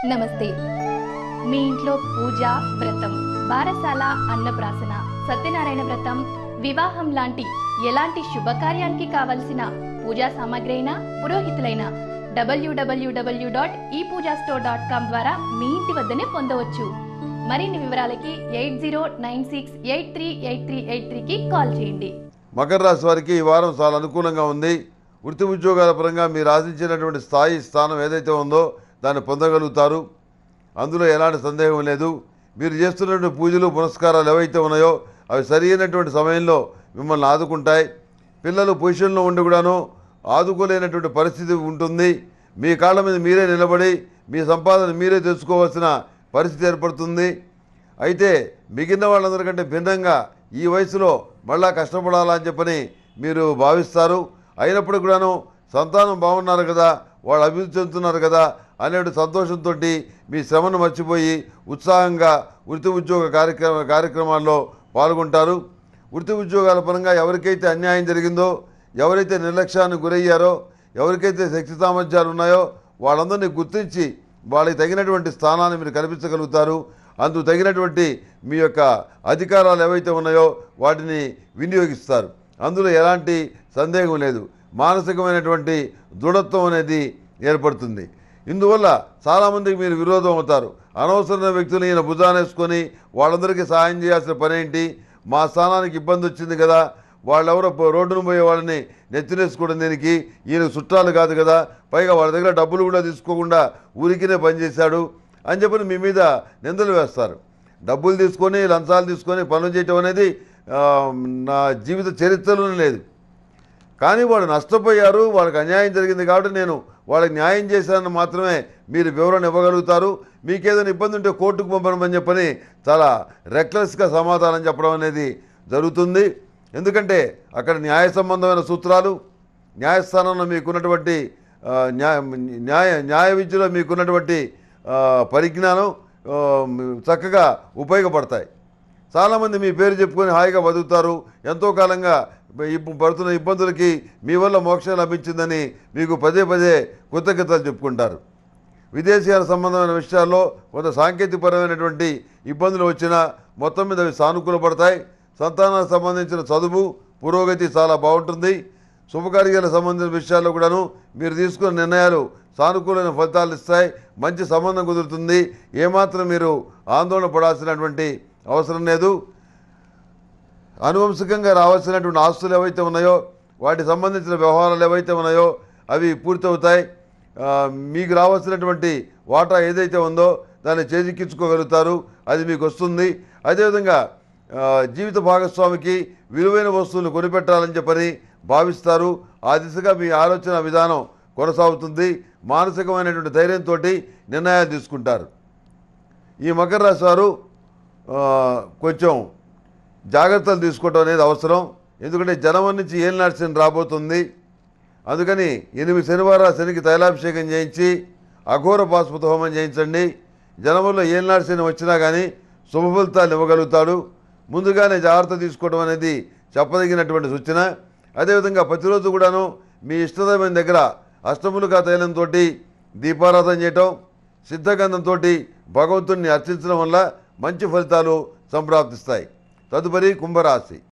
నమస్తే మీ ఇంట్లో పూజ వ్రతం బారసాల అన్నప్రాసన సత్యనారాయణ వ్రతం వివాహం లాంటి ఎలాంటి శుభకార్యానికి కావలసిన పూజా సామాగ్రి అయినా పురోహితులైన డబ్ల్యూడబ్ల్యూడబ్ల్యూ డాట్ ఈ పూజా స్టోర్ డాట్ కామ్ ద్వారా మీ ఇంటి వద్దనే పొందవచ్చు మరిన్ని వివరాలకి eight zero nine six eight three eight three eight త్రీకి కాల్ చేయండి మకర రాశి వారికి ఈ వారం చాలా అనుకూలంగా ఉంది వృత్తి ఉద్యోగాల పరంగా మీరు ఆశించినటువంటి స్థాయి స్థానం ఏదైతే ఉందో దాన్ని పొందగలుగుతారు అందులో ఎలాంటి సందేహం లేదు మీరు చేస్తున్నటువంటి పూజలు పునస్కారాలు ఏవైతే ఉన్నాయో అవి సరి అయినటువంటి సమయంలో మిమ్మల్ని ఆదుకుంటాయి పిల్లలు పొజిషన్లో ఉండి కూడాను ఆదుకోలేనటువంటి పరిస్థితి ఉంటుంది మీ కాళ్ళ మీద మీరే నిలబడి మీ సంపాదన మీరే తెచ్చుకోవాల్సిన పరిస్థితి ఏర్పడుతుంది అయితే మిగిలిన వాళ్ళందరికంటే భిన్నంగా ఈ వయసులో మళ్ళా కష్టపడాలా అని చెప్పని మీరు భావిస్తారు అయినప్పుడు కూడాను సంతానం బాగున్నారు కదా వాళ్ళు అభివృద్ధి చెందుతున్నారు కదా అనే సంతోషంతో మీ శ్రమను మర్చిపోయి ఉత్సాహంగా వృత్తి ఉద్యోగ కార్యక్రమ కార్యక్రమాల్లో పాల్గొంటారు వృత్తి ఉద్యోగాల పరంగా ఎవరికైతే అన్యాయం జరిగిందో ఎవరైతే నిర్లక్ష్యానికి గురయ్యారో ఎవరికైతే శక్తి సామర్థ్యాలు ఉన్నాయో వాళ్ళందరినీ గుర్తించి వాళ్ళకి తగినటువంటి స్థానాన్ని మీరు కల్పించగలుగుతారు అందుకు తగినటువంటి మీ యొక్క అధికారాలు ఏవైతే ఉన్నాయో వాటిని వినియోగిస్తారు అందులో ఎలాంటి సందేహం లేదు మానసికమైనటువంటి దృఢత్వం అనేది ఏర్పడుతుంది ఇందువల్ల చాలామందికి మీరు విరోధం అవుతారు అనవసరమైన వ్యక్తులు ఈయన భుజానేసుకొని వాళ్ళందరికీ సహాయం చేయాల్సిన పని ఏంటి మా స్థానానికి ఇబ్బంది వచ్చింది కదా వాళ్ళెవరో పో- రోడ్డును పోయే వాళ్ళని నెత్తినేసుకోవడం దీనికి ఈయన చుట్టాలు కాదు కదా పైగా వాళ్ళ దగ్గర డబ్బులు కూడా తీసుకోకుండా ఊరికినే పనిచేశాడు అని చెప్పని మీ మీద నిందలు వేస్తారు డబ్బులు తీసుకొని లంచాలు తీసుకొని పనులు చేయటం అనేది ఆ, నా జీవిత చరిత్రలోనే లేదు కానీ వాడు నష్టపోయారు వాళ్ళకి అన్యాయం జరిగింది కాబట్టి నేను వాళ్ళకి న్యాయం చేశానని మాత్రమే మీరు వివరణ ఇవ్వగలుగుతారు మీకేదైనా ఇబ్బంది ఉంటే కోర్టుకు పంపడమని చెప్పని చాలా రెక్లెస్గా సమాధానం చెప్పడం అనేది జరుగుతుంది ఎందుకంటే అక్కడ న్యాయ సంబంధమైన సూత్రాలు న్యాయస్థానంలో మీకున్నటువంటి ఆ, న్యాయ న్యాయ న్యాయ విద్యలో మీకున్నటువంటి ఆ, పరిజ్ఞానం ఆ, చక్కగా ఉపయోగపడతాయి చాలామంది మీ పేరు చెప్పుకొని హాయిగా బతుకుతారు ఎంతో కాలంగా ఇప్పుడు పడుతున్న ఇబ్బందులకి మీ వల్ల మోక్షం లభించిందని మీకు పదే పదే కృతజ్ఞతలు చెప్పుకుంటారు విదేశీయాల సంబంధమైన విషయాల్లో కొంత సాంకేతికపరమైనటువంటి ఇబ్బందులు వచ్చినా మొత్తం మీద అవి సానుకూలపడతాయి సంతానానికి సంబంధించిన చదువు పురోగతి చాలా బాగుంటుంది శుభకార్యాలకు సంబంధించిన విషయాల్లో కూడాను మీరు తీసుకున్న నిర్ణయాలు సానుకూలమైన ఫలితాలు ఇస్తాయి మంచి సంబంధం కుదురుతుంది ఏమాత్రం మీరు ఆందోళన పడాల్సినటువంటి అవసరం లేదు అనువంశికంగా రావాల్సినటువంటి ఆస్తులు ఏవైతే ఉన్నాయో వాటికి సంబంధించిన వ్యవహారాలు ఏవైతే ఉన్నాయో అవి పూర్తవుతాయి ఆ, మీకు రావాల్సినటువంటి వాటా ఏదైతే ఉందో దాన్ని చేజిక్కించుకోగలుగుతారు అది మీకు వస్తుంది అదేవిధంగా ఆ, జీవిత భాగస్వామికి విలువైన వస్తువులు కొనిపెట్టాలని చెప్పని భావిస్తారు ఆ దిశగా మీ ఆలోచన విధానం కొనసాగుతుంది మానసికమైనటువంటి ధైర్యంతో నిర్ణయాలు తీసుకుంటారు ఈ మకర రాశి వారు ఆ, కొంచెం జాగ్రత్తలు తీసుకోవడం అనేది అవసరం ఎందుకంటే జనవరి నుంచి ఏం నడిచిన రాబోతుంది అందుకని ఎనిమిది శనివారాలు శనికి తైలాభిషేకం చేయించి అఘోర పాశుపత హోమం చేయించండి జనవరిలో ఏం నడిచిన వచ్చినా కానీ శుభ ఫలితాలు ఇవ్వగలుగుతాడు ముందుగానే జాగ్రత్త తీసుకోవడం అనేది చెప్పదగినటువంటి సూచన అదేవిధంగా ప్రతిరోజు కూడాను మీ ఇష్టదైవం దగ్గర అష్టములుగా తైలంతో దీపారాధన చేయటం సిద్ధగంధంతో భగవంతుణ్ణి అర్చించడం వల్ల మంచి ఫలితాలు సంప్రాప్తిస్తాయి తదుపరి కుంభరాశి